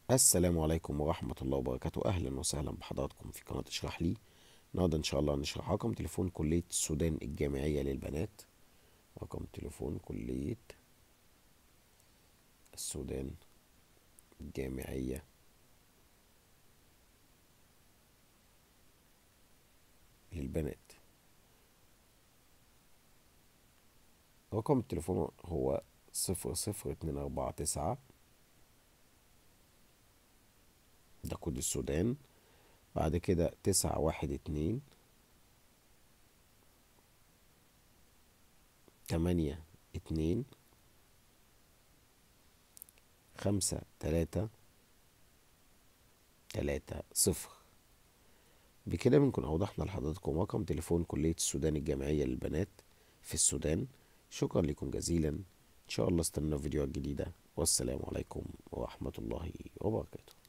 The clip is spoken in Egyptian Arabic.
السلام عليكم ورحمة الله وبركاته أهلا وسهلا بحضراتكم في قناة اشرح لي النهاردة إن شاء الله نشرح رقم تليفون كلية السودان الجامعية للبنات رقم تليفون كلية السودان الجامعية للبنات رقم التليفون هو صفر صفر اتنين أربعة تسعة ده كود السودان بعد كده تسعة واحد اتنين تمانية اتنين خمسة تلاتة تلاتة صفر بكده بنكون أوضحنا لحضراتكم رقم تليفون كلية السودان الجامعية للبنات في السودان شكرا لكم جزيلا إن شاء الله استنى فيديوهات جديدة والسلام عليكم ورحمة الله وبركاته